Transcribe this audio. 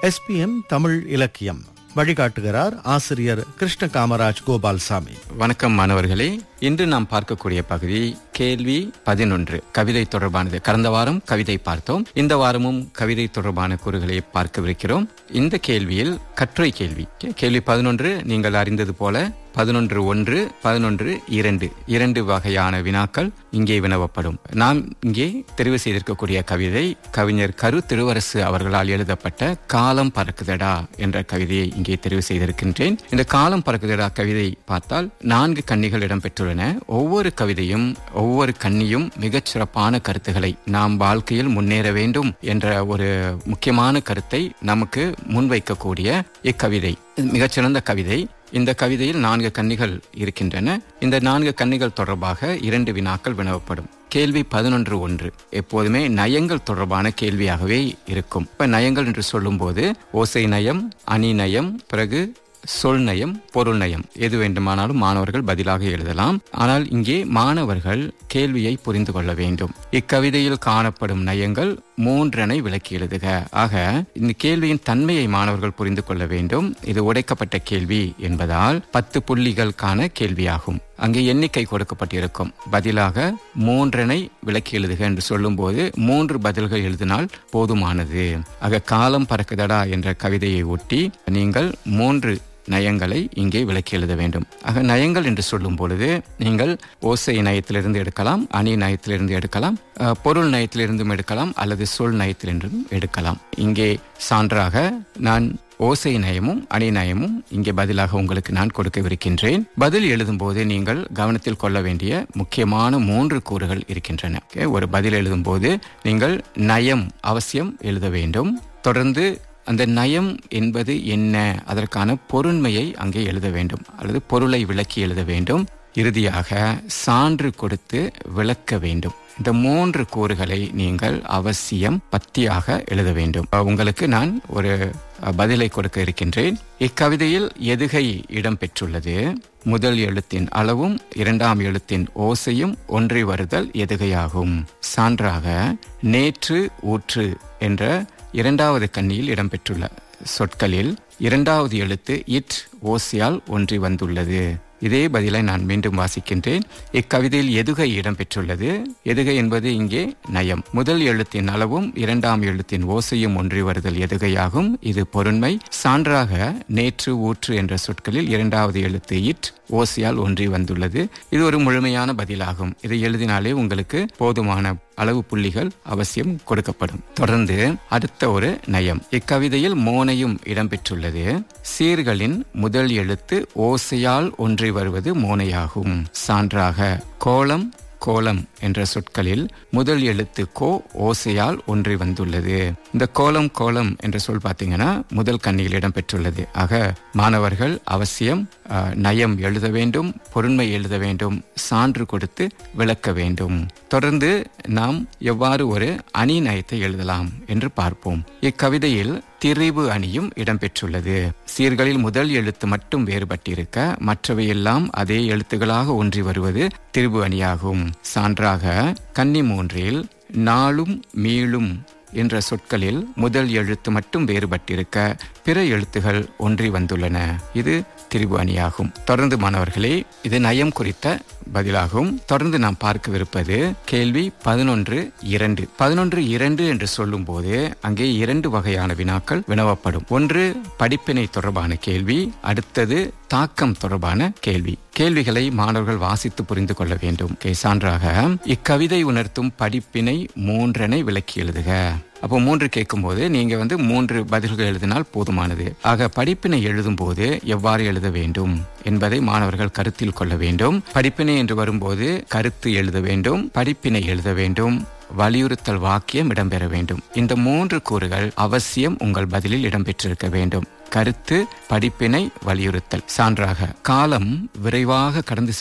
SPM Tamil இலக்கியம் வழிகாட்டுகிறார் ஆசிரியர் கிருஷ்ண காமராஜ் கோபால்சாமி வணக்கம் மாணவர்களே இன்று நாம் பார்க்கக்கூடிய பகுதி கேள்வி பதினொன்று கவிதை தொடர்பானது கடந்த வாரம் கவிதை பார்த்தோம் இந்த வாரமும் கவிதை தொடர்பான கூறுகளை பார்க்கவிருக்கிறோம் இந்த கேள்வியில் கட்டுரை கேள்வி கேள்வி பதினொன்று நீங்கள் அறிந்தது போல பதினொன்று ஒன்று பதினொன்று இரண்டு இரண்டு வகையான வினாக்கள் இங்கே வினவப்படும் நாம் இங்கே தெரிவு செய்திருக்கக்கூடிய கவிதை கவிஞர் கரு திருவரசு அவர்களால் எழுதப்பட்ட காலம் பறக்குதடா என்ற கவிதையை இங்கே தெரிவு செய்திருக்கின்றேன் இந்த காலம் பறக்குதடா கவிதை பார்த்தால் நான்கு கன்னிகள் இடம்பெற்றுள்ளன ஒவ்வொரு கவிதையும் ஒவ்வொரு கன்னியும் மிகச் சிறப்பான கருத்துக்களை நாம் வாழ்க்கையில் முன்னேற வேண்டும் என்ற ஒரு முக்கியமான கருத்தை நமக்கு முன்வைக்கக்கூடிய இக்கவிதை மிகச்சிறந்த கவிதை இந்த கவிதையில் நான்கு கன்னிகள் இருக்கின்றன இந்த நான்கு கன்னிகள் தொடர்பாக இரண்டு வினாக்கள் வினவப்படும் கேள்வி பதினொன்று ஒன்று எப்போதுமே நயங்கள் தொடர்பான கேள்வியாகவே இருக்கும் இப்ப நயங்கள் என்று சொல்லும்போது ஓசை நயம் அணி நயம் பிறகு சொல் நயம் பொருள் நயம் எது வேண்டுமானாலும் மாணவர்கள் பதிலாக எழுதலாம் ஆனால் இங்கே மாணவர்கள் கேள்வியை புரிந்து கொள்ள வேண்டும் இக்கவிதையில் காணப்படும் நயங்கள் மூன்றனை விளக்கி எழுதுக ஆக இந்த கேள்வியின் தன்மையை மாணவர்கள் புரிந்து கொள்ள வேண்டும் இது உடைக்கப்பட்ட கேள்வி என்பதால் பத்து புள்ளிகளுக்கான கேள்வியாகும் அங்கே எண்ணிக்கை கொடுக்கப்பட்டிருக்கும் பதிலாக மூன்றனை விளக்கி எழுதுக என்று சொல்லும்போது மூன்று பதில்கள் எழுதினால் போதுமானது ஆக காலம் பறக்குதடா என்ற கவிதையை ஒட்டி நீங்கள் மூன்று நயங்களை இங்கே விளக்கி எழுத வேண்டும் ஆக நயங்கள் என்று சொல்லும் பொழுது நீங்கள் ஓசை நயத்திலிருந்து எடுக்கலாம் அணி நயத்திலிருந்து எடுக்கலாம் பொருள் நயத்திலிருந்தும் எடுக்கலாம் அல்லது சொல் நயத்திலிருந்தும் எடுக்கலாம் இங்கே சான்றாக நான் ஓசை நயமும் அணி நயமும் இங்கே பதிலாக உங்களுக்கு நான் கொடுக்கவிருக்கின்றேன் பதில் எழுதும் போது நீங்கள் கவனத்தில் கொள்ள வேண்டிய முக்கியமான மூன்று கூறுகள் இருக்கின்றன ஒரு பதில் எழுதும் போது நீங்கள் நயம் அவசியம் எழுத வேண்டும் தொடர்ந்து அந்த நயம் என்பது என்ன அதற்கான பொருண்மையை அங்கே எழுத வேண்டும் அல்லது பொருளை விளக்கி எழுத வேண்டும் இறுதியாக சான்று கொடுத்து விளக்க வேண்டும் இந்த மூன்று கூறுகளை நீங்கள் அவசியம் பத்தியாக எழுத வேண்டும் உங்களுக்கு நான் ஒரு பதிலை கொடுக்க இருக்கின்றேன் இக்கவிதையில் எதுகை இடம்பெற்றுள்ளது முதல் எழுத்தின் அளவும் இரண்டாம் எழுத்தின் ஓசையும் ஒன்றி வருதல் எதுகையாகும் சான்றாக நேற்று ஊற்று என்ற இரண்டாவது கண்ணியில் இடம்பெற்றுள்ள சொற்களில் இரண்டாவது எழுத்து இட் ஓசியால் ஒன்றி வந்துள்ளது இதே பதிலை நான் மீண்டும் வாசிக்கின்றேன் இக்கவிதையில் எதுகை இடம்பெற்றுள்ளது எதுகை என்பது இங்கே நயம் முதல் எழுத்தின் அளவும் இரண்டாம் எழுத்தின் ஓசையும் ஒன்றி வருதல் எதுகையாகும் இது பொருண்மை சான்றாக நேற்று ஊற்று என்ற சொற்களில் இரண்டாவது எழுத்து இட் ஓசையால் ஒன்றி வந்துள்ளது இது ஒரு முழுமையான பதிலாகும் இதை எழுதினாலே உங்களுக்கு போதுமான அளவு புள்ளிகள் அவசியம் கொடுக்கப்படும் தொடர்ந்து அடுத்த ஒரு நயம் இக்கவிதையில் மோனையும் இடம்பெற்றுள்ளது சீர்களின் முதல் எழுத்து ஓசையால் ஒன்றி வருவது மோனையாகும் சான்றாக கோலம் கோலம் என்ற சொற்களில் முதல் எழுத்து கோ ஓசையால் ஒன்றி வந்துள்ளது இந்த கோலம் கோலம் என்ற சொல் பார்த்தீங்கன்னா முதல் கண்ணியில் இடம்பெற்றுள்ளது ஆக மாணவர்கள் அவசியம் நயம் எழுத வேண்டும் பொருண்மை எழுத வேண்டும் சான்று கொடுத்து விளக்க வேண்டும் தொடர்ந்து நாம் எவ்வாறு ஒரு அணி நயத்தை எழுதலாம் என்று பார்ப்போம் இக்கவிதையில் திரிவு அணியும் இடம்பெற்றுள்ளது சீர்களில் முதல் எழுத்து மட்டும் வேறுபட்டிருக்க மற்றவையெல்லாம் அதே எழுத்துகளாக ஒன்றி வருவது திரிபு அணியாகும் சான்றாக கன்னி மூன்றில் நாளும் மீளும் என்ற சொற்களில் முதல் எழுத்து மட்டும் வேறுபட்டிருக்க பிற எழுத்துகள் ஒன்றி வந்துள்ளன இது திரிபு அணியாகும் தொடர்ந்து மாணவர்களே இது நயம் குறித்த பதிலாகும் தொடர்ந்து நாம் பார்க்கவிருப்பது கேள்வி பதினொன்று இரண்டு பதினொன்று இரண்டு என்று சொல்லும் போது அங்கே இரண்டு வகையான வினாக்கள் வினவப்படும் ஒன்று படிப்பினை தொடர்பான கேள்வி அடுத்தது தாக்கம் தொடர்பான கேள்வி கேள்விகளை மாணவர்கள் வாசித்து புரிந்து கொள்ள வேண்டும் சான்றாக இக்கவிதை உணர்த்தும் படிப்பினை மூன்றனை விளக்கி எழுதுக அப்போ மூன்று கேட்கும் போது நீங்க வந்து மூன்று பதில்கள் எழுதினால் போதுமானது ஆக படிப்பினை எழுதும் போது எவ்வாறு எழுத வேண்டும் என்பதை மாணவர்கள் கருத்தில் கொள்ள வேண்டும் படிப்பினை என்று வரும்போது கருத்து எழுத வேண்டும் படிப்பினை எழுத வேண்டும் வலியுறுத்தல் வாக்கியம் இடம்பெற வேண்டும் இந்த மூன்று கூறுகள் அவசியம் உங்கள் பதிலில் இடம்பெற்றிருக்க வேண்டும் கருத்து படிப்பினை வலியுறுத்தல் சான்றாக காலம் விரைவாக கடந்து